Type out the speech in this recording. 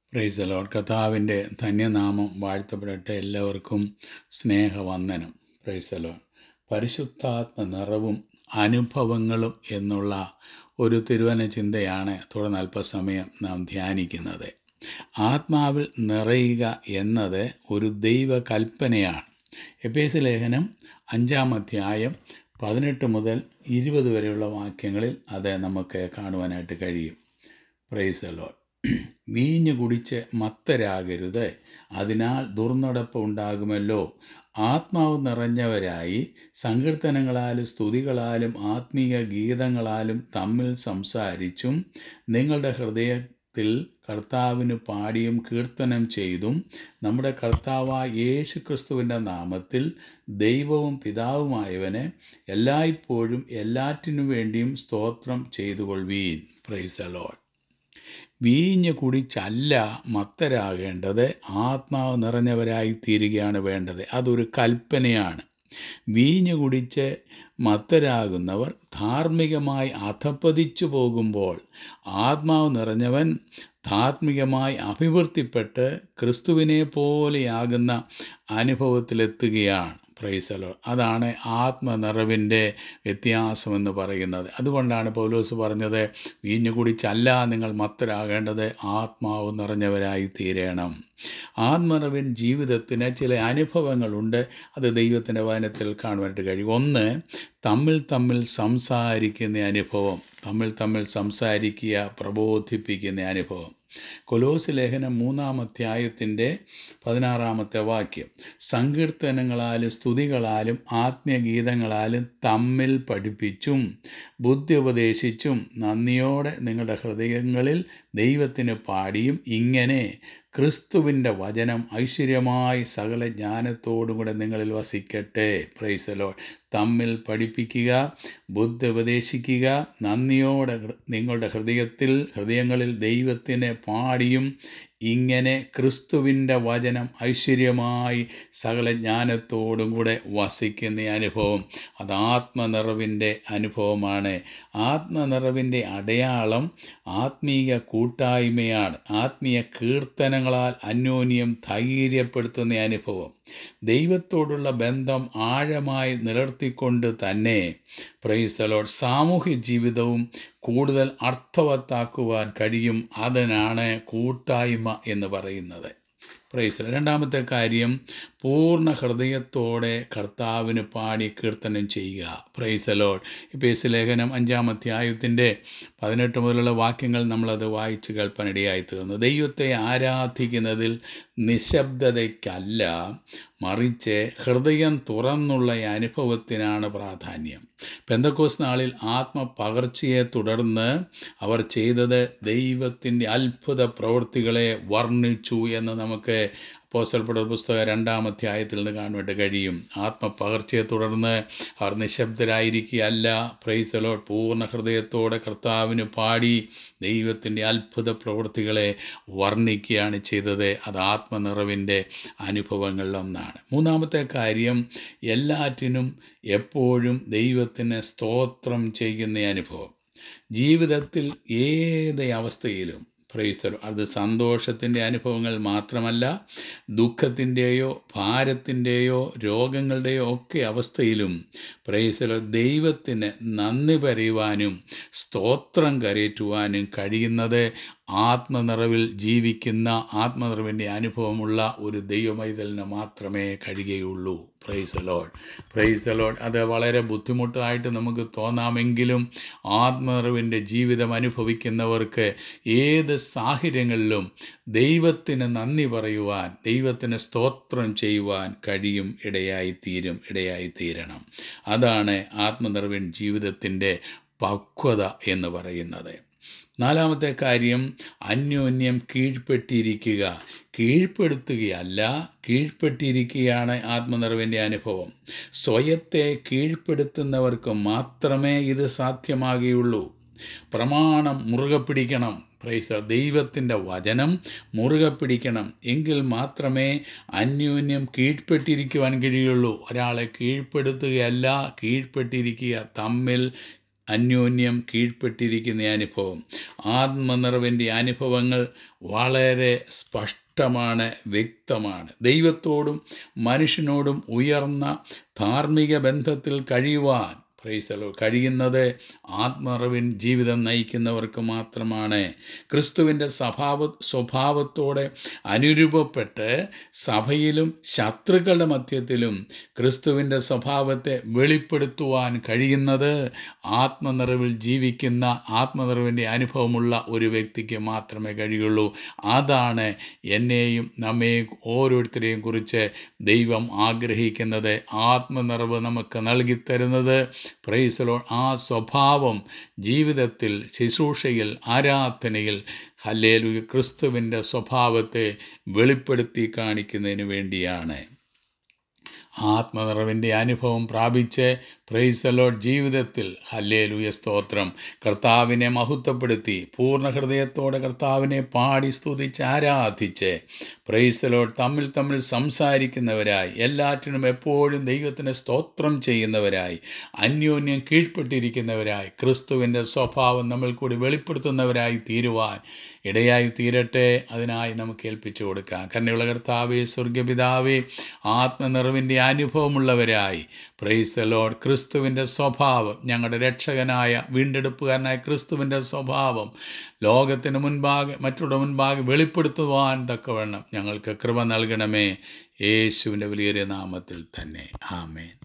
price load കഥാവിൻ്റെ ധന്യനാമം വാഴ്ത്തപ്പെടട്ടെ എല്ലാവർക്കും സ്നേഹവന്ദനം price load പരിശുദ്ധാത്മ നിറവും അനുഭവങ്ങളും എന്നുള്ള ഒരു തിരുവന ചിന്തയാണ് തുടർന്ന് അല്പസമയം നാം ധ്യാനിക്കുന്നത് ആത്മാവിൽ നിറയുക എന്നത് ഒരു ദൈവകൽപ്പനയാണ് എപ്പേസ് ലേഖനം അഞ്ചാം അധ്യായം പതിനെട്ട് മുതൽ ഇരുപത് വരെയുള്ള വാക്യങ്ങളിൽ അത് നമുക്ക് കാണുവാനായിട്ട് കഴിയും പ്രൈസ് ലോഡ് വീഞ്ഞു കുടിച്ച് മത്തരാകരുത് അതിനാൽ ദുർനടപ്പ് ഉണ്ടാകുമല്ലോ ആത്മാവ് നിറഞ്ഞവരായി സങ്കീർത്തനങ്ങളാലും സ്തുതികളാലും ആത്മീയ ഗീതങ്ങളാലും തമ്മിൽ സംസാരിച്ചും നിങ്ങളുടെ ഹൃദയത്തിൽ കർത്താവിന് പാടിയും കീർത്തനം ചെയ്തും നമ്മുടെ കർത്താവായ യേശു ക്രിസ്തുവിൻ്റെ നാമത്തിൽ ദൈവവും പിതാവുമായവനെ എല്ലായ്പ്പോഴും എല്ലാറ്റിനു വേണ്ടിയും സ്തോത്രം ചെയ്തുകൊള്ളുവീൻ പ്രൈസ് ലോഡ് വീഞ്ഞ് കുടിച്ചല്ല മത്തരാകേണ്ടത് ആത്മാവ് നിറഞ്ഞവരായി തീരുകയാണ് വേണ്ടത് അതൊരു കൽപ്പനയാണ് വീഞ്ഞ് കുടിച്ച് മത്തരാകുന്നവർ ധാർമ്മികമായി അധപ്പതിച്ചു പോകുമ്പോൾ ആത്മാവ് നിറഞ്ഞവൻ ധാർമ്മികമായി അഭിവൃദ്ധിപ്പെട്ട് ക്രിസ്തുവിനെ പോലെയാകുന്ന അനുഭവത്തിലെത്തുകയാണ് പ്രൈസലോ അതാണ് ആത്മനിറവിൻ്റെ വ്യത്യാസമെന്ന് പറയുന്നത് അതുകൊണ്ടാണ് പൗലോസ് പറഞ്ഞത് വീഞ്ഞു കുടിച്ചല്ല നിങ്ങൾ മത്തരാകേണ്ടത് ആത്മാവ് നിറഞ്ഞവരായി തീരണം ആത്മനിറവിൻ ജീവിതത്തിന് ചില അനുഭവങ്ങളുണ്ട് അത് ദൈവത്തിൻ്റെ വചനത്തിൽ കാണുവാനായിട്ട് കഴിയും ഒന്ന് തമ്മിൽ തമ്മിൽ സംസാരിക്കുന്ന അനുഭവം തമ്മിൽ തമ്മിൽ സംസാരിക്കുക പ്രബോധിപ്പിക്കുന്ന അനുഭവം കൊലോസ് ലേഖനം മൂന്നാം അധ്യായത്തിൻ്റെ പതിനാറാമത്തെ വാക്യം സങ്കീർത്തനങ്ങളാലും സ്തുതികളാലും ആത്മീയഗീതങ്ങളാലും തമ്മിൽ പഠിപ്പിച്ചും ബുദ്ധി ഉപദേശിച്ചും നന്ദിയോടെ നിങ്ങളുടെ ഹൃദയങ്ങളിൽ ദൈവത്തിന് പാടിയും ഇങ്ങനെ ക്രിസ്തുവിൻ്റെ വചനം ഐശ്വര്യമായി സകല ജ്ഞാനത്തോടും കൂടെ നിങ്ങളിൽ വസിക്കട്ടെ പ്രൈസലോ തമ്മിൽ പഠിപ്പിക്കുക ബുദ്ധി ഉപദേശിക്കുക നന്ദിയോടെ നിങ്ങളുടെ ഹൃദയത്തിൽ ഹൃദയങ്ങളിൽ ദൈവത്തിന് പാടിയും ഇങ്ങനെ ക്രിസ്തുവിൻ്റെ വചനം ഐശ്വര്യമായി സകല ജ്ഞാനത്തോടും കൂടെ വസിക്കുന്ന അനുഭവം അത് ആത്മനിറവിൻ്റെ അനുഭവമാണ് ആത്മനിറവിൻ്റെ അടയാളം ആത്മീയ കൂട്ടായ്മയാണ് ആത്മീയ കീർത്തനങ്ങളാൽ അന്യോന്യം ധൈര്യപ്പെടുത്തുന്ന അനുഭവം ദൈവത്തോടുള്ള ബന്ധം ആഴമായി നിലർത്തിക്കൊണ്ട് തന്നെ പ്രൈസലോഡ് സാമൂഹ്യ ജീവിതവും കൂടുതൽ അർത്ഥവത്താക്കുവാൻ കഴിയും അതിനാണ് കൂട്ടായ്മ എന്ന് പറയുന്നത് പ്രൈസ് രണ്ടാമത്തെ കാര്യം പൂർണ്ണ ഹൃദയത്തോടെ കർത്താവിന് പാടി കീർത്തനം ചെയ്യുക പ്രൈസ് ലോഡ് ഇപ്പോൾ ലേഖനം അഞ്ചാം അധ്യായത്തിൻ്റെ പതിനെട്ട് മുതലുള്ള വാക്യങ്ങൾ നമ്മളത് വായിച്ച് കേൾപ്പാനിടയായി തീർന്നു ദൈവത്തെ ആരാധിക്കുന്നതിൽ നിശബ്ദതയ്ക്കല്ല മറിച്ച് ഹൃദയം തുറന്നുള്ള അനുഭവത്തിനാണ് പ്രാധാന്യം പെന്തക്കോസ് നാളിൽ ആത്മപകർച്ചയെ തുടർന്ന് അവർ ചെയ്തത് ദൈവത്തിൻ്റെ അത്ഭുത പ്രവൃത്തികളെ വർണ്ണിച്ചു എന്ന് നമുക്ക് പോസ്റ്റൽപ്പെട്ട പുസ്തകം രണ്ടാം അധ്യായത്തിൽ നിന്ന് കാണുവാൻ കഴിയും ആത്മപകർച്ചയെ തുടർന്ന് അവർ നിശബ്ദരായിരിക്കുകയല്ല പ്രൈസലോ പൂർണ്ണ ഹൃദയത്തോടെ കർത്താവിന് പാടി ദൈവത്തിൻ്റെ അത്ഭുത പ്രവൃത്തികളെ വർണ്ണിക്കുകയാണ് ചെയ്തത് അത് ആത്മനിറവിൻ്റെ അനുഭവങ്ങളിലൊന്നാണ് മൂന്നാമത്തെ കാര്യം എല്ലാറ്റിനും എപ്പോഴും ദൈവത്തിന് സ്തോത്രം ചെയ്യുന്ന അനുഭവം ജീവിതത്തിൽ ഏത് അവസ്ഥയിലും പ്രൈസർ അത് സന്തോഷത്തിൻ്റെ അനുഭവങ്ങൾ മാത്രമല്ല ദുഃഖത്തിൻ്റെയോ ഭാരത്തിൻ്റെയോ രോഗങ്ങളുടെയോ ഒക്കെ അവസ്ഥയിലും പ്രൈസലോ ദൈവത്തിന് നന്ദി പറയുവാനും സ്തോത്രം കരയറ്റുവാനും കഴിയുന്നത് ആത്മനിറവിൽ ജീവിക്കുന്ന ആത്മനിറവിൻ്റെ അനുഭവമുള്ള ഒരു ദൈവമൈതലിന് മാത്രമേ കഴിയുകയുള്ളൂ പ്രൈസ് ലോഡ് പ്രൈസ് ലോഡ് അത് വളരെ ബുദ്ധിമുട്ടായിട്ട് നമുക്ക് തോന്നാമെങ്കിലും ആത്മനിറവിൻ്റെ ജീവിതം അനുഭവിക്കുന്നവർക്ക് ഏത് സാഹചര്യങ്ങളിലും ദൈവത്തിന് നന്ദി പറയുവാൻ ദൈവത്തിന് സ്തോത്രം ചെയ്യുവാൻ കഴിയും ഇടയായി തീരും ഇടയായി തീരണം അതാണ് ആത്മനിറവിൻ ജീവിതത്തിൻ്റെ പക്വത എന്ന് പറയുന്നത് നാലാമത്തെ കാര്യം അന്യോന്യം കീഴ്പ്പെട്ടിരിക്കുക കീഴ്പ്പെടുത്തുകയല്ല കീഴ്പ്പെട്ടിരിക്കുകയാണ് ആത്മനിറവിൻ്റെ അനുഭവം സ്വയത്തെ കീഴ്പ്പെടുത്തുന്നവർക്ക് മാത്രമേ ഇത് സാധ്യമാകുകയുള്ളൂ പ്രമാണം മുറുകെ പിടിക്കണം പ്രൈസ ദൈവത്തിൻ്റെ വചനം മുറുകെ പിടിക്കണം എങ്കിൽ മാത്രമേ അന്യോന്യം കീഴ്പ്പെട്ടിരിക്കുവാൻ കഴിയുള്ളൂ ഒരാളെ കീഴ്പ്പെടുത്തുകയല്ല കീഴ്പ്പെട്ടിരിക്കുക തമ്മിൽ അന്യോന്യം കീഴ്പ്പെട്ടിരിക്കുന്ന അനുഭവം ആത്മനിറവിൻ്റെ അനുഭവങ്ങൾ വളരെ സ്പഷ്ടമാണ് വ്യക്തമാണ് ദൈവത്തോടും മനുഷ്യനോടും ഉയർന്ന ധാർമ്മിക ബന്ധത്തിൽ കഴിയുവാൻ പ്രൈസലോ കഴിയുന്നത് ആത്മറിവിൻ ജീവിതം നയിക്കുന്നവർക്ക് മാത്രമാണ് ക്രിസ്തുവിൻ്റെ സ്വഭാവ സ്വഭാവത്തോടെ അനുരൂപപ്പെട്ട് സഭയിലും ശത്രുക്കളുടെ മധ്യത്തിലും ക്രിസ്തുവിൻ്റെ സ്വഭാവത്തെ വെളിപ്പെടുത്തുവാൻ കഴിയുന്നത് ആത്മനിറവിൽ ജീവിക്കുന്ന ആത്മനിറവിൻ്റെ അനുഭവമുള്ള ഒരു വ്യക്തിക്ക് മാത്രമേ കഴിയുള്ളൂ അതാണ് എന്നെയും നമ്മെയും ഓരോരുത്തരെയും കുറിച്ച് ദൈവം ആഗ്രഹിക്കുന്നത് ആത്മനിറവ് നമുക്ക് നൽകിത്തരുന്നത് പ്രൈസലോ ആ സ്വഭാവം ജീവിതത്തിൽ ശുശ്രൂഷയിൽ ആരാധനയിൽ ഹല്ലേലൂയ ക്രിസ്തുവിൻ്റെ സ്വഭാവത്തെ വെളിപ്പെടുത്തി കാണിക്കുന്നതിന് വേണ്ടിയാണ് ആത്മനിറവിൻ്റെ അനുഭവം പ്രാപിച്ച് പ്രൈസലോ ജീവിതത്തിൽ ഹല്ലേലൂയ സ്തോത്രം കർത്താവിനെ മഹത്വപ്പെടുത്തി പൂർണ്ണ ഹൃദയത്തോടെ കർത്താവിനെ പാടി സ്തുതിച്ച് ആരാധിച്ച് പ്രൈസലോ തമ്മിൽ തമ്മിൽ സംസാരിക്കുന്നവരായി എല്ലാറ്റിനും എപ്പോഴും ദൈവത്തിന് സ്തോത്രം ചെയ്യുന്നവരായി അന്യോന്യം കീഴ്പ്പെട്ടിരിക്കുന്നവരായി ക്രിസ്തുവിൻ്റെ സ്വഭാവം നമ്മൾ കൂടി വെളിപ്പെടുത്തുന്നവരായി തീരുവാൻ ഇടയായി തീരട്ടെ അതിനായി നമുക്ക് ഏൽപ്പിച്ചു കൊടുക്കാം കരുണയുള്ള കർത്താവേ സ്വർഗപിതാവേ ആത്മനിറവിൻ്റെ അനുഭവമുള്ളവരായി പ്രൈസ് ലോഡ് ക്രിസ്തുവിൻ്റെ സ്വഭാവം ഞങ്ങളുടെ രക്ഷകനായ വീണ്ടെടുപ്പുകാരനായ ക്രിസ്തുവിൻ്റെ സ്വഭാവം ലോകത്തിന് മുൻപാകെ മറ്റുള്ള മുൻപാകെ വെളിപ്പെടുത്തുവാൻ തക്കവണ്ണം ഞങ്ങൾക്ക് കൃപ നൽകണമേ യേശുവിൻ്റെ വലിയൊരു നാമത്തിൽ തന്നെ ആമേൻ